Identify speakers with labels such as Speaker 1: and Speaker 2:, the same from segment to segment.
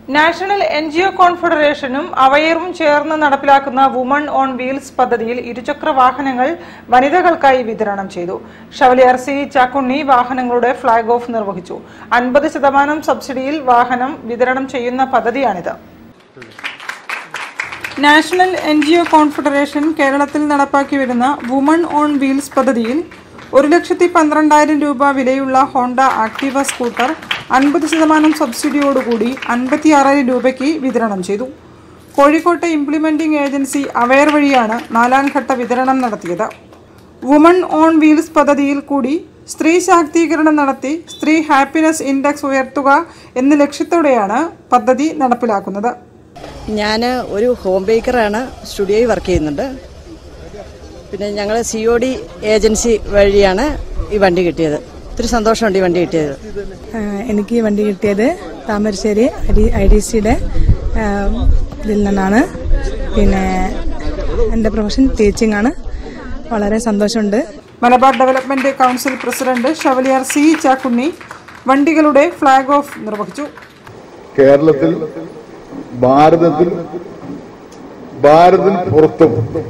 Speaker 1: national N G O കോൺഫെഡറേഷനും അവയറും ചേർന്ന് നടപ്പിലാക്കുന്ന വുമൺ ഓൺ വീൽസ് പദ്ധതിയിൽ ഇരുചക്ര വാഹനങ്ങൾ വനിതകൾക്കായി വിതരണം ചെയ്തു ഷവലിയാർ സി ചാക്കുണ്ണി വാഹനങ്ങളുടെ ഫ്ളാഗ് ഓഫ് നിർവഹിച്ചു അൻപത് ശതമാനം സബ്സിഡിയിൽ വാഹനം വിതരണം ചെയ്യുന്ന പദ്ധതിയാണിത് national N G O confederation കേരളത്തിൽ നടപ്പാക്കി വരുന്ന വുമൺ ഓൺ വീൽസ് പദ്ധതിയിൽ ഒരു ലക്ഷത്തി പന്ത്രണ്ടായിരം രൂപ വിലയുള്ള ഹോണ്ട ആക്ടീവ സ്കൂട്ടർ അൻപത് ശതമാനം സബ്സിഡിയോടുകൂടി അൻപത്തിയാറായിരം രൂപയ്ക്ക് വിതരണം ചെയ്തു കോഴിക്കോട്ടെ ഇംപ്ലിമെന്റിംഗ് ഏജൻസി അവയർ വഴിയാണ് നാലാം ഘട്ട വിതരണം നടത്തിയത് വുമൺ ഓൺ വീൽസ് പദ്ധതിയിൽ കൂടി സ്ത്രീ ശാക്തീകരണം നടത്തി സ്ത്രീ ഹാപ്പിനെസ് ഇൻഡെക്സ് ഉയർത്തുക എന്ന ലക്ഷ്യത്തോടെയാണ് പദ്ധതി നടപ്പിലാക്കുന്നത്
Speaker 2: ഞാൻ ഒരു ഹോം ബേക്കറാണ് സ്റ്റുഡിയോയിൽ വർക്ക് ചെയ്യുന്നുണ്ട് പിന്നെ ഞങ്ങൾ സി ഒ ഡി ഏജൻസി വഴിയാണ് ഈ വണ്ടി കിട്ടിയത് ഒത്തിരി സന്തോഷമുണ്ട് ഈ വണ്ടി കിട്ടിയത്
Speaker 3: ആ, എനിക്ക് ഈ വണ്ടി കിട്ടിയത് താമരശ്ശേരി ഐ ഡി സിയുടെ ഇതിൽ നിന്നാണ് പിന്നെ എൻ്റെ പ്രൊഫഷൻ ടീച്ചിങ് ആണ് വളരെ സന്തോഷമുണ്ട്
Speaker 1: Malabar development council president chevalier C Chakkunni വണ്ടികളുടെ ഫ്ളാഗ് ഓഫ് നിർവഹിച്ചു
Speaker 4: കേരളത്തിൽ ഭാരതത്തിൽ ഭാരതത്തിന് പുറത്തും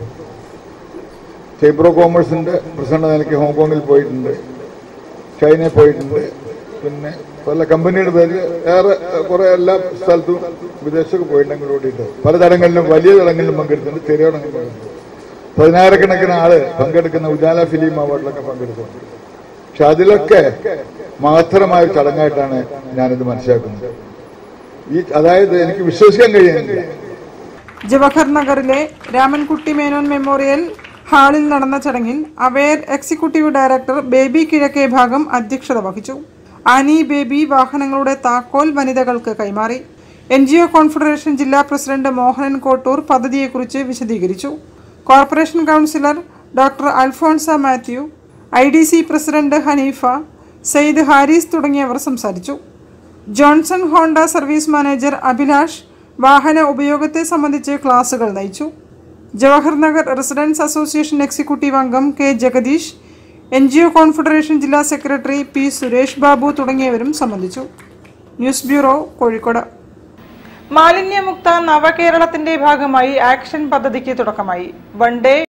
Speaker 4: ചേംബർ ഓഫ് കോമേഴ്സിന്റെ പ്രസിഡന്റ് നിലയ്ക്ക് ഹോങ്കോങ്ങിൽ പോയിട്ടുണ്ട് ചൈനയിൽ പോയിട്ടുണ്ട് പിന്നെ പല കമ്പനിയുടെ പേര് ഏറെ കുറെ എല്ലാ സ്ഥലത്തും വിദേശത്തൊക്കെ പോയിട്ടുണ്ടെങ്കിൽ കൂടിയിട്ട് പല ചടങ്ങുകളിലും വലിയ ചടങ്ങുകളിലും പങ്കെടുത്തിട്ടുണ്ട് ചെറിയ ചടങ്ങിലും പങ്കെടുത്തിട്ടുണ്ട് പതിനായിരക്കണക്കിന് ആള് പങ്കെടുക്കുന്ന ഉജാല ഫിലിം അവാർഡിലൊക്കെ പങ്കെടുത്തിട്ടുണ്ട് പക്ഷെ അതിലൊക്കെ മഹത്തരമായ ഒരു ചടങ്ങായിട്ടാണ് ഞാനിത് മനസ്സിലാക്കുന്നത് ഈ അതായത് എനിക്ക് വിശ്വസിക്കാൻ കഴിയുന്നില്ല
Speaker 1: ജവഹർ നഗറിലെ രാമൻകുട്ടി മേനോൻ മെമ്മോറിയൽ ഹാളിൽ നടന്ന ചടങ്ങിൽ അവെയർ എക്സിക്യൂട്ടീവ് ഡയറക്ടർ ബേബി കിഴക്കേ ഭാഗം അധ്യക്ഷത വഹിച്ചു ആനി ബേബി വാഹനങ്ങളുടെ താക്കോൽ വനിതകൾക്ക് കൈമാറി എൻ ജി ഒ കോൺഫെഡറേഷൻ ജില്ലാ പ്രസിഡന്റ് മോഹനൻ കോട്ടൂർ പദ്ധതിയെക്കുറിച്ച് വിശദീകരിച്ചു corporation councillor doctor Alphonsa Mathew I D C president Haneefa Syed Haris തുടങ്ങിയവർ സംസാരിച്ചു Johnson Honda service manager Abhilash വാഹന ഉപയോഗത്തെ സംബന്ധിച്ച് ക്ലാസുകൾ നയിച്ചു Jawahar Nagar residents association executive അംഗം K Jagadeesh N G O confederation ജില്ലാ സെക്രട്ടറി പി സുരേഷ് ബാബു തുടങ്ങിയവരും സംബന്ധിച്ചു ന്യൂസ് ബ്യൂറോ കോഴിക്കോട് മാലിന്യമുക്ത നവകേരളത്തിന്റെ ഭാഗമായി ആക്ഷൻ പദ്ധതിക്ക് തുടക്കമായി വൺ ഡേ